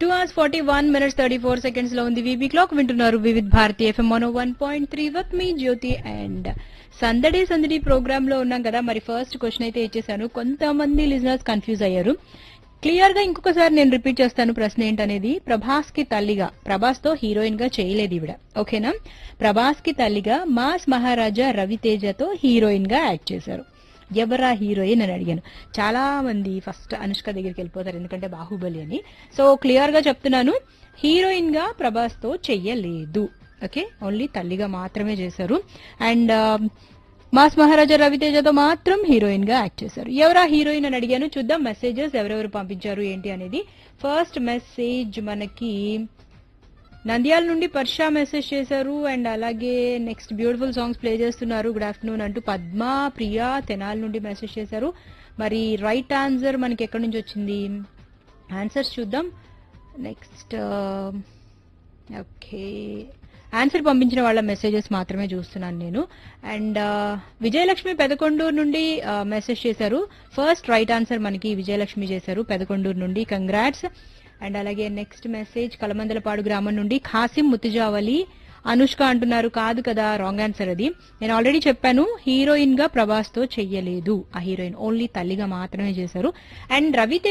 two hours forty one minutes thirty four seconds లో ఉంది VB clock వింటున్నారు Vividh Bharati FM Mano one point three with మీ Jyothi and సందడి సందడి ప్రోగ్రామ్ లో ఉన్నాం కదా మరి ఫస్ట్ క్వశ్చన్ అయితే ఇచ్చేసాను కొంతమంది లిజనర్స్ కన్ఫ్యూజ్ అయ్యారు క్లియర్ గా ఇంకొకసారి నేను రిపీట్ చేస్తాను ప్రశ్న ఏంటనేది ప్రభాస్ కి తల్లిగా ప్రభాస్ తో హీరోయిన్ గా చేయలేదు ఈవిడ ఓకేనా ప్రభాస్ కి తల్లిగా మాస్ మహారాజా రవితేజతో హీరోయిన్ గా యాక్ట్ చేశారు ఎవరా హీరోయిన్ అని అడిగాను చాలా మంది ఫస్ట్ అనుష్క దగ్గరికి వెళ్ళిపోతారు ఎందుకంటే బాహుబలి అని సో క్లియర్ గా చెప్తున్నాను హీరోయిన్ గా ప్రభాస్ తో చెయ్యలేదు ఓకే ఓన్లీ తల్లిగా మాత్రమే చేశారు అండ్ మాస్ మహారాజా రవితేజతో మాత్రం హీరోయిన్ గా యాక్ట్ చేశారు ఎవరా హీరోయిన్ అని అడిగాను చూద్దాం మెసేజెస్ ఎవరెవరు పంపించారు ఏంటి అనేది ఫస్ట్ మెసేజ్ మనకి నంద్యాల నుండి పర్షా మెసేజ్ చేశారు అండ్ అలాగే నెక్స్ట్ బ్యూటిఫుల్ సాంగ్స్ ప్లే చేస్తున్నారు గుడ్ ఆఫ్టర్నూన్ అంటూ పద్మ ప్రియా తెనాల నుండి మెసేజ్ చేశారు మరి రైట్ ఆన్సర్ మనకి ఎక్కడి నుంచి వచ్చింది ఆన్సర్స్ చూద్దాం నెక్స్ట్ ఓకే ఆన్సర్ పంపించిన వాళ్ళ మెసేజెస్ మాత్రమే చూస్తున్నాను నేను అండ్ విజయలక్ష్మి పెదకొండూరు నుండి మెసేజ్ చేశారు ఫస్ట్ రైట్ ఆన్సర్ మనకి విజయలక్ష్మి చేశారు పెదకొండూరు నుండి కంగ్రాట్స్ అండ్ అలాగే నెక్స్ట్ మెసేజ్ కలమందలపాడు గ్రామం నుండి ఖాసిం ముతుజావలి అనుష్క అంటున్నారు కాదు కదా రాంగ్ ఆన్సర్ అది నేను ఆల్రెడీ చెప్పాను హీరోయిన్ గా ప్రభాస్ తో చెయ్యలేదు ఆ హీరోయిన్ ఓన్లీ తల్లిగా మాత్రమే చేశారు అండ్ రవితేజ